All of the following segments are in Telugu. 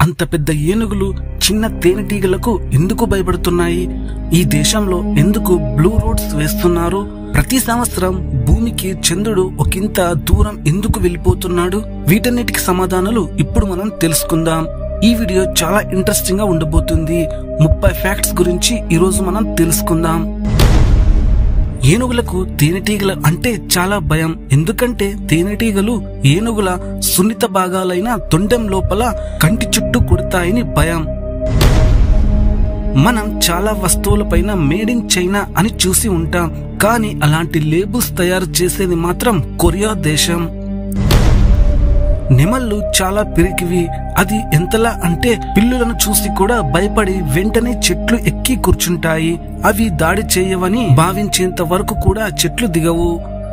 అంత పెద్ద ఏనుగులు చిన్న తేనెటీగలకు ఎందుకు భయపడుతున్నాయి ఈ దేశంలో ఎందుకు బ్లూ రోడ్స్ వేస్తున్నారు ప్రతి సంవత్సరం భూమికి చంద్రుడు ఒకంత దూరం ఎందుకు వెళ్ళిపోతున్నాడు వీటన్నిటికి సమాధానాలు ఇప్పుడు మనం తెలుసుకుందాం ఈ వీడియో చాలా ఇంట్రెస్టింగ్ గా ఉండబోతుంది ముప్పై ఫ్యాక్ట్స్ గురించి ఈ రోజు మనం తెలుసుకుందాం ఏనుగులకు తేనెటీగల అంటే చాలా భయం ఎందుకంటే తేనెటీగలు ఏనుగుల సున్నిత భాగాలైన తొండెం లోపల కంటి చుట్టూ కుడతాయని భయం మనం చాలా వస్తువులపైన మేడ్ ఇన్ చైనా అని చూసి ఉంటాం కానీ అలాంటి లేబుల్స్ తయారు చేసేది మాత్రం కొరియా దేశం నెమళ్ళు చాలా పిరికివి అది ఎంతలా అంటే పిల్లులను చూసి కూడా భయపడి వెంటనే చెట్లు ఎక్కి కూర్చుంటాయి అవి దాడి చేయవని భావించేంత వరకు కూడా చెట్లు దిగవు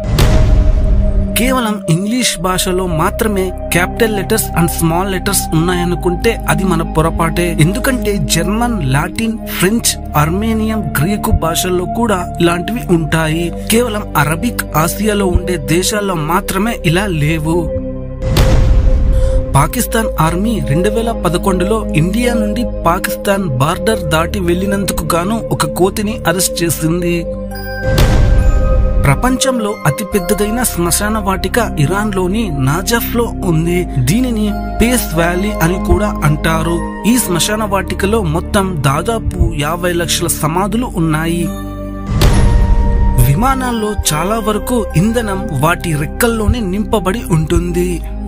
కేవలం ఇంగ్లీష్ భాషలో మాత్రమే capital letters and small letters ఉన్నాయనుకుంటే అది మన పొరపాటే ఎందుకంటే German Latin French Armenian Greek భాషల్లో కూడా ఇలాంటివి ఉంటాయి కేవలం అరబిక్ ఆసియాలో ఉండే దేశాల్లో మాత్రమే ఇలా లేవు పాకిస్తాన్ ఆర్మీ రెండు వేల పదకొండులో ఇండియా నుండి పాకిస్తాన్ బార్డర్ దాటి వెళ్లినందుకు గాను ఒక కోతిని అరెస్ట్ చేసింది ప్రపంచంలో అతి పెద్దదైన శ్మశాన వాటిక ఇరాన్ లోని నాజఫ్ లో ఉంది దీనిని పేస్ వ్యాలీ అని కూడా అంటారు ఈ శ్మశాన వాటికలో మొత్తం దాదాపు యాభై లక్షల సమాధులు ఉన్నాయి విమానాల్లో చాలా వరకు ఇంధనం వాటి రెక్కల్లోనే నింపబడి ఉంటుంది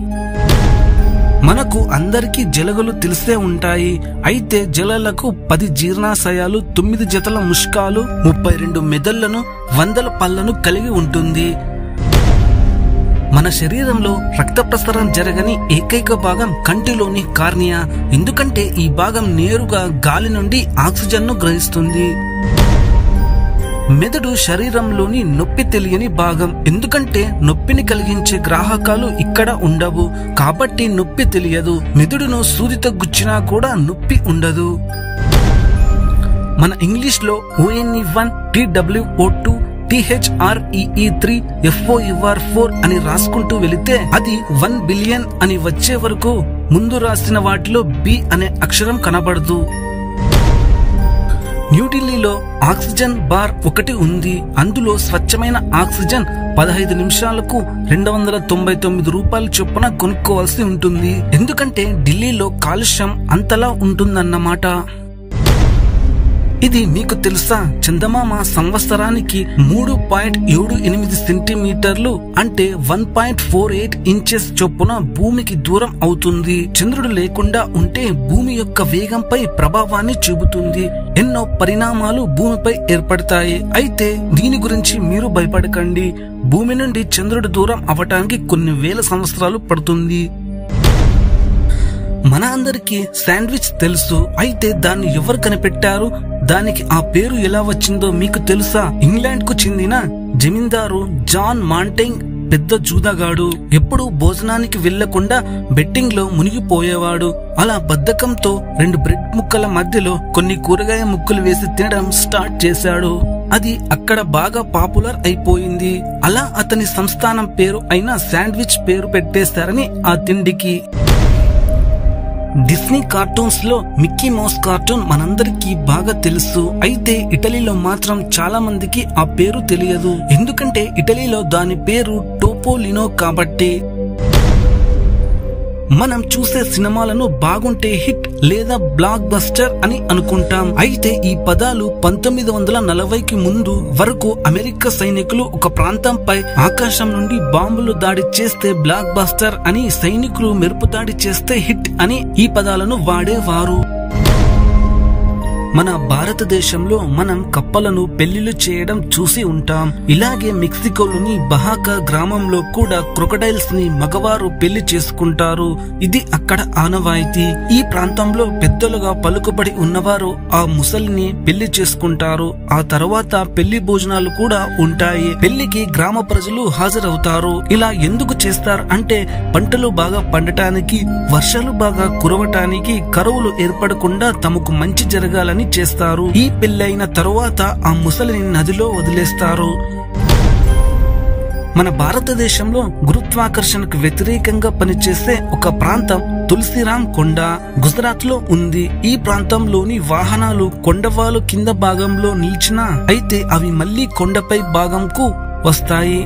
మనకు అందరికీ జలగలు తెలిసే ఉంటాయి అయితే జలలకు పది జీర్ణాశయాలు తొమ్మిది జతల ముష్కాలు ముప్పై రెండు మెదళ్లను వందల పళ్లను కలిగి ఉంటుంది మన శరీరంలో రక్త ప్రసరణ జరగని ఏకైక భాగం కంటిలోని కార్నియా ఎందుకంటే ఈ భాగం నేరుగా గాలి నుండి ఆక్సిజన్ను గ్రహిస్తుంది మెదడు శరీరంలోని నొప్పి తెలియని భాగం ఎందుకంటే నొప్పిని కలిగించే గ్రాహకాలు ఇక్కడ ఉండవు కాబట్టి నొప్పి తెలియదు మెదడును సూదితో గుచ్చినా కూడా నొప్పి ఉండదు మన ఇంగ్లీష్ లో O N E one T W O two T H R E E three F O U R four అని రాసుకుంటూ వెళితే అది వన్ బిలియన్ అని వచ్చే వరకు ముందు రాసిన వాటిలో బి అనే అక్షరం కనబడదు న్యూఢిల్లీలో ఆక్సిజన్ బార్ ఒకటి ఉంది అందులో స్వచ్ఛమైన ఆక్సిజన్ పదహైదు నిమిషాలకు రెండు వందల తొంభై తొమ్మిది రూపాయల చొప్పున కొనుక్కోవాల్సి ఉంటుంది ఎందుకంటే ఢిల్లీలో కాలుష్యం అంతలా ఉంటుందన్నమాట ఇది మీకు తెలుసా చందమామ సంవత్సరానికి మూడు పాయింట్ ఏడు ఎనిమిది సెంటీమీటర్లు అంటే one point four eight inches చొప్పున భూమికి దూరం అవుతుంది చంద్రుడు లేకుండా ఉంటే భూమి యొక్క వేగంపై ప్రభావాన్ని చూపుతుంది ఎన్నో పరిణామాలు భూమిపై ఏర్పడతాయి అయితే దీని గురించి మీరు భయపడకండి భూమి నుండి చంద్రుడు దూరం అవటానికి కొన్ని వేల సంవత్సరాలు పడుతుంది మన అందరికి శాండ్విచ్ తెలుసు అయితే దాన్ని ఎవరు కనిపెట్టారు దానికి ఆ పేరు ఎలా వచ్చిందో మీకు తెలుసా ఇంగ్లాండ్ కు చెందిన జమీందారు జాన్ మాంటెంగ్ పెద్ద జూదగాడు ఎప్పుడు భోజనానికి వెళ్లకుండా బెట్టింగ్ లో మునిగిపోయేవాడు అలా బద్ధకంతో రెండు బ్రెడ్ ముక్కల మధ్యలో కొన్ని కూరగాయ ముక్కలు వేసి తినడం స్టార్ట్ చేశాడు అది అక్కడ బాగా పాపులర్ అయిపోయింది అలా అతని సంస్థానం పేరు అయిన శాండ్విచ్ పేరు పెట్టేశారని ఆ తిండికి డిస్నీ కార్టూన్స్ లో మిక్కీ మౌస్ కార్టూన్ మనందరికీ బాగా తెలుసు అయితే ఇటలీలో మాత్రం చాలా మందికి ఆ పేరు తెలియదు ఎందుకంటే ఇటలీలో దాని పేరు టోపోలినో కాబట్టి మనం చూసే సినిమాలను బాగుంటే హిట్ లేదా బ్లాక్ బస్టర్ అని అనుకుంటాం అయితే ఈ పదాలు పంతొమ్మిది వందల నలభైకి ముందు వరకు అమెరికా సైనికులు ఒక ప్రాంతంపై ఆకాశం నుండి బాంబులు దాడి చేస్తే బ్లాక్ బస్టర్ అని సైనికులు మెరుపు దాడి చేస్తే హిట్ అని ఈ పదాలను వాడేవారు మన భారతదేశంలో మనం కప్పలను పెళ్లిళ్లు చేయడం చూసి ఉంటాం ఇలాగే మెక్సికోలోని బహాకా గ్రామంలో కూడా క్రొకడైల్స్ ని మగవారు పెళ్లి చేసుకుంటారు ఇది అక్కడ ఆనవాయితీ ఈ ప్రాంతంలో పెద్దలుగా పలుకుబడి ఉన్నవారు ఆ ముసలిని పెళ్లి చేసుకుంటారు ఆ తర్వాత పెళ్లి భోజనాలు కూడా ఉంటాయి పెళ్లికి గ్రామ ప్రజలు హాజరవుతారు ఇలా ఎందుకు చేస్తారు అంటే పంటలు బాగా పండటానికి వర్షాలు బాగా కురవటానికి కరువులు ఏర్పడకుండా తమకు మంచి జరగాలని చేస్తారు ఈ పెళ్ళైన తరువాత ఆ ముసలిని నదిలో వదిలేస్తారు మన భారతదేశంలో గురుత్వాకర్షణకు వ్యతిరేకంగా పనిచేసే ఒక ప్రాంతం తులసిరామ్ కొండ గుజరాత్ లో ఉంది ఈ ప్రాంతంలోని వాహనాలు కొండవాలు కింద భాగంలో నిలిచినా అయితే అవి మళ్ళీ కొండపై భాగంకు వస్తాయి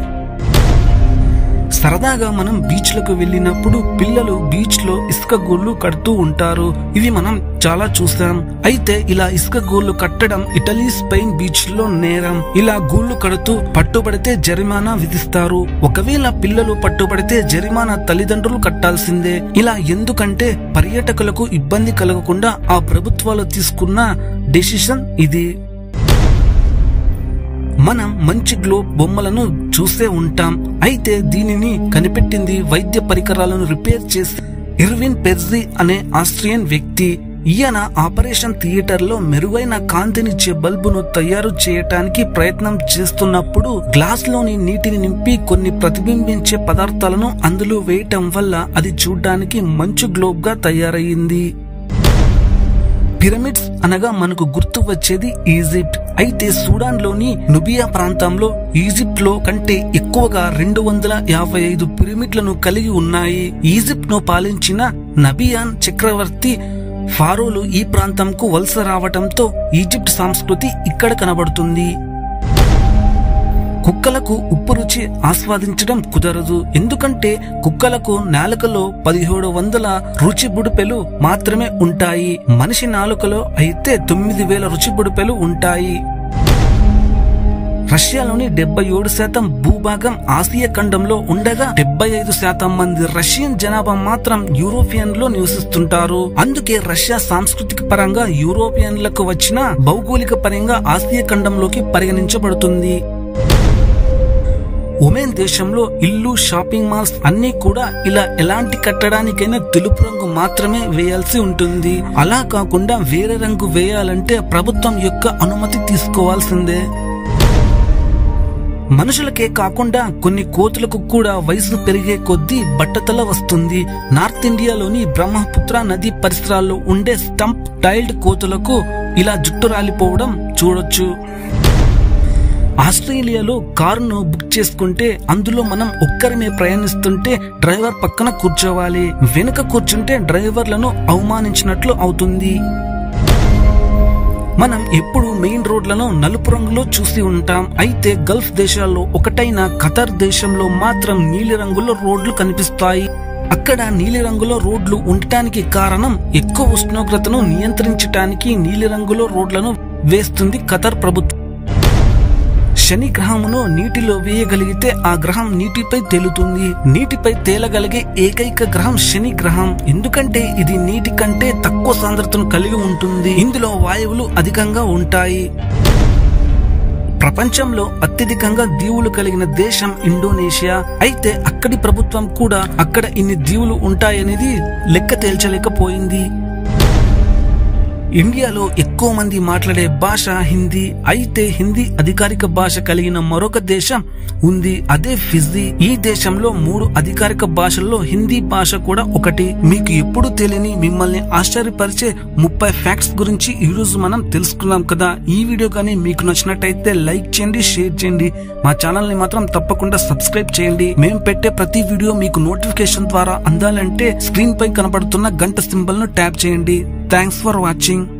సరదాగా మనం బీచ్ లకు వెళ్ళినప్పుడు పిల్లలు బీచ్ లో ఇసుక గోళ్లు కడుతూ ఉంటారు ఇవి మనం చాలా చూసాం అయితే ఇలా ఇసుక గోళ్లు కట్టడం ఇటలీ స్పెయిన్ బీచ్ లో నేరం ఇలా గూళ్లు కడుతూ పట్టుబడితే జరిమానా విధిస్తారు ఒకవేళ పిల్లలు పట్టుబడితే జరిమానా తల్లిదండ్రులు కట్టాల్సిందే ఇలా ఎందుకంటే పర్యాటకులకు ఇబ్బంది కలగకుండా ఆ ప్రభుత్వాలు తీసుకున్న డెసిషన్ ఇది మనం మంచి గ్లోబ్ బొమ్మలను చూసే ఉంటాం అయితే దీనిని కనిపెట్టింది వైద్య పరికరాలను రిపేర్ చేసి ఇర్విన్ పెర్జీ అనే ఆస్ట్రియన్ వ్యక్తి ఈయన ఆపరేషన్ థియేటర్ లో మెరుగైన కాంతినిచ్చే బల్బును తయారు చేయటానికి ప్రయత్నం చేస్తున్నప్పుడు గ్లాస్ లోని నీటిని నింపి కొన్ని ప్రతిబింబించే పదార్థాలను అందులో వేయటం వల్ల అది చూడ్డానికి మంచు గ్లోబ్ గా తయారయ్యింది పిరమిడ్స్ అనగా మనకు గుర్తు వచ్చేది ఈజిప్ట్ అయితే సూడాన్ లోని నుబియా ప్రాంతంలో ఈజిప్ట్ లో కంటే ఎక్కువగా రెండు వందల యాభై ఐదు పిరమిడ్లను కలిగి ఉన్నాయి ఈజిప్ట్ ను పాలించిన నబియాన్ చక్రవర్తి ఫారోలు ఈ ప్రాంతంకు వలస రావటంతో ఈజిప్ట్ సంస్కృతి ఇక్కడ కనబడుతుంది కుక్కలకు ఉప్పు రుచి ఆస్వాదించడం కుదరదు ఎందుకంటే కుక్కలకు నాలుకలో పదిహేడు వందల రుచి బుడిపెలు మాత్రమే ఉంటాయి మనిషి నాలుకలో అయితే తొమ్మిది వేల రుచి బుడిపెలు ఉంటాయి రష్యాలోని డెబ్బై ఏడు శాతం భూభాగం ఆసియా ఖండంలో ఉండగా డెబ్బై ఐదు శాతం మంది రష్యన్ జనాభా మాత్రం యూరోపియన్ లో నివసిస్తుంటారు అందుకే రష్యా సాంస్కృతిక పరంగా యూరోపియన్లకు వచ్చిన భౌగోళిక పరంగా ఆసియా ఖండంలోకి పరిగణించబడుతుంది ఒమెన్ దేశంలో ఇల్లు షాపింగ్ మాల్స్ అన్ని కూడా ఇలా ఎలాంటి కట్టడానికైనా తెలుపు రంగు మాత్రమే వేయాల్సి ఉంటుంది అలా కాకుండా వేరే రంగు వేయాలంటే ప్రభుత్వం యొక్క అనుమతి తీసుకోవాల్సిందే మనుషులకే కాకుండా కొన్ని కోతులకు కూడా వయసు పెరిగే కొద్దీ బట్టతల వస్తుంది నార్త్ ఇండియాలోని బ్రహ్మపుత్ర నది పరిసరాల్లో ఉండే స్టంప్ టైల్డ్ కోతులకు ఇలా జుట్టు రాలిపోవడం చూడొచ్చు ఆస్ట్రేలియాలో కారును బుక్ చేసుకుంటే అందులో మనం ఒక్కరిమే ప్రయాణిస్తుంటే డ్రైవర్ పక్కన కూర్చోవాలి వెనుక కూర్చుంటే డ్రైవర్లను అవమానించినట్లు అవుతుంది మనం ఎప్పుడు మెయిన్ రోడ్లను నలుపు రంగులో చూసి ఉంటాం అయితే గల్ఫ్ దేశాల్లో ఒకటైన ఖతర్ దేశంలో మాత్రం నీలి రంగులో రోడ్లు కనిపిస్తాయి అక్కడ నీలిరంగులో రోడ్లు ఉండటానికి కారణం ఎక్కువ ఉష్ణోగ్రతను నియంత్రించటానికి నీలిరంగులో రోడ్లను వేస్తుంది ఖతర్ ప్రభుత్వం శని గ్రహమును నీటిలో వేయగలిగితే ఆ గ్రహం నీటిపై తేలుతుంది నీటిపై తేలగలిగే ఏకైక గ్రహం శని గ్రహం ఎందుకంటే ఇది నీటి కంటే తక్కువ సాంద్రతను కలిగి ఉంటుంది ఇందులో వాయువులు అధికంగా ఉంటాయి ప్రపంచంలో అత్యధికంగా దీవులు కలిగిన దేశం ఇండోనేషియా అయితే అక్కడి ప్రభుత్వం కూడా అక్కడ ఇన్ని దీవులు ఉంటాయనేది లెక్క తేల్చలేకపోయింది ఇండియాలో ఎక్కువ మంది మాట్లాడే భాష హిందీ అయితే హిందీ అధికారిక భాష కలిగిన మరొక దేశం ఉంది అదే ఫిజీ ఈ దేశంలో మూడు అధికారిక భాషల్లో హిందీ భాష కూడా ఒకటి మీకు ఎప్పుడు తెలియని మిమ్మల్ని ఆశ్చర్యపరిచే ముప్పై ఫ్యాక్ట్స్ గురించి ఈ రోజు మనం తెలుసుకున్నాం కదా ఈ వీడియో కానీ మీకు నచ్చినట్టయితే లైక్ చేయండి షేర్ చేయండి మా ఛానల్ ని మాత్రం తప్పకుండా సబ్స్క్రైబ్ చేయండి మేము పెట్టే ప్రతి వీడియో మీకు నోటిఫికేషన్ ద్వారా అందాలంటే స్క్రీన్ పై కనబడుతున్న గంట సింబల్ ను ట్యాప్ చేయండి థ్యాంక్స్ ఫర్ వాచింగ్